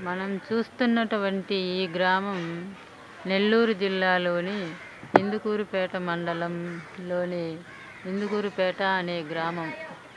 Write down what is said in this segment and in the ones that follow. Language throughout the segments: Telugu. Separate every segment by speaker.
Speaker 1: మనం చూస్తున్నటువంటి ఈ గ్రామం నెల్లూరు జిల్లాలోని ఇందుకూరుపేట మండలంలోని ఇందుకూరుపేట అనే గ్రామం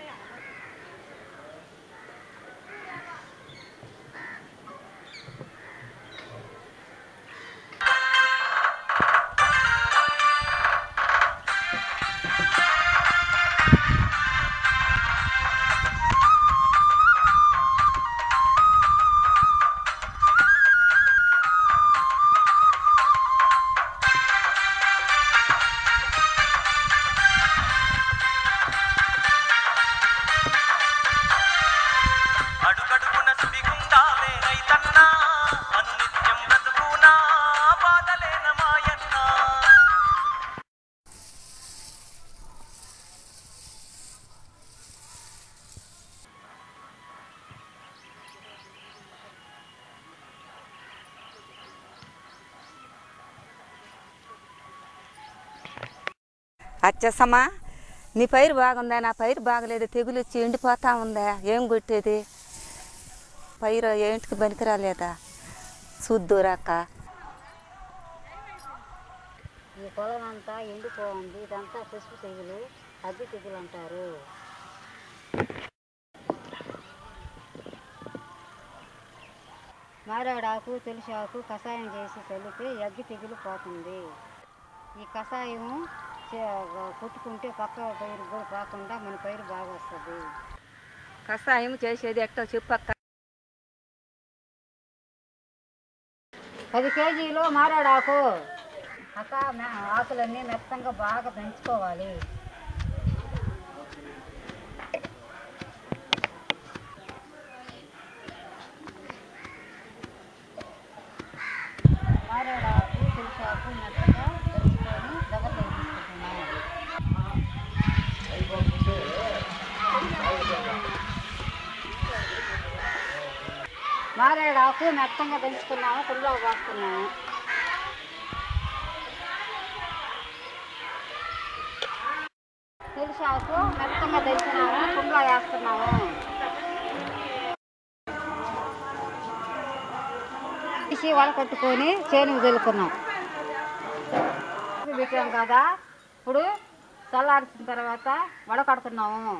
Speaker 2: అడుగడుగున సుడిగుండాలే రైతన్నా అనునిత్యం బ్రతుకునా బాధలేన మాయన్నా
Speaker 3: అచ్చసమా నీ పైరు బాగుందా నా పైరు బాగలేదు తెగులు వచ్చి ఎండిపోతా ఉందా ఏం కొట్టేది పైరు ఏంటికి పనికిరాలేదా చూద్దురాక
Speaker 4: ఈ పొలం అంతా ఎండిపోయింది ఇదంతా పసుపు తెగులు అగ్గి తెగులు అంటారు మారేడాకు తులసి ఆకు కషాయం చేసి చల్లితే అగ్గి తెగులు పోతుంది ఈ కషాయం చే- కొట్టుకుంటే పక్క పైరు కూడా పోకుండా మన పైరు బాగా వస్తుంది
Speaker 3: కషాయం చేసేది ఎట్టో చెప్పక్క
Speaker 4: పది కేజీలు మారేడాకు అక్క మే- ఆకులన్నీ మెత్తంగా బాగా పెంచుకోవాలి మారేడాకు తులసాకు మెత్తగా పెంచుకొని దగ్గర తీసుకుంటున్నాం మారేడాకు మెత్తంగా పెంచుకున్నాము పుల్లో పోస్తున్నాము తులసాకు మెత్తంగా తెచ్చినాము పుల్లో వేస్తున్నాము తీసి వడకొట్టుకొని చేనుకు చల్లుకున్నాం పెట్టాం కదా ఇప్పుడు చల్లార్చిన తర్వాత వడకడుతున్నాము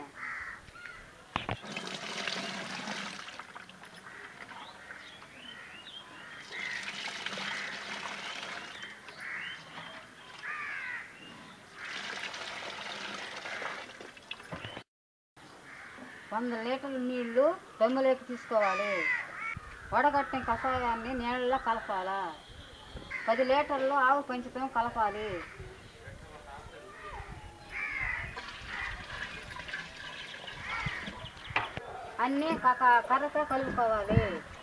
Speaker 4: వంద లీటర్ల నీళ్లు దొమ్మలోకి తీసుకోవాలి వడగట్టిన కషాయాన్ని నీళ్ళలో కలపాలా పది లీటర్లు ఆవు పంచతం కలపాలి అన్నీ కక కర్రతో కలుపుకోవాలి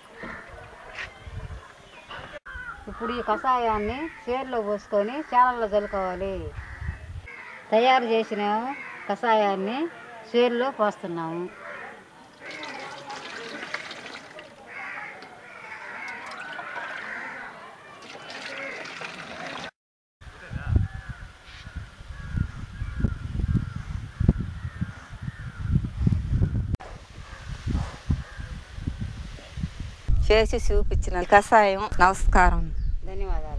Speaker 4: ఇప్పుడు ఈ కషాయాన్ని చీరలో పోసుకొని చాలల్లో చల్లుకోవాలి తయారు చేసిన కషాయాన్ని చీరలో పోస్తున్నాము
Speaker 3: చేసి చూపించిన కషాయం నమస్కారం
Speaker 4: ధన్యవాదాలు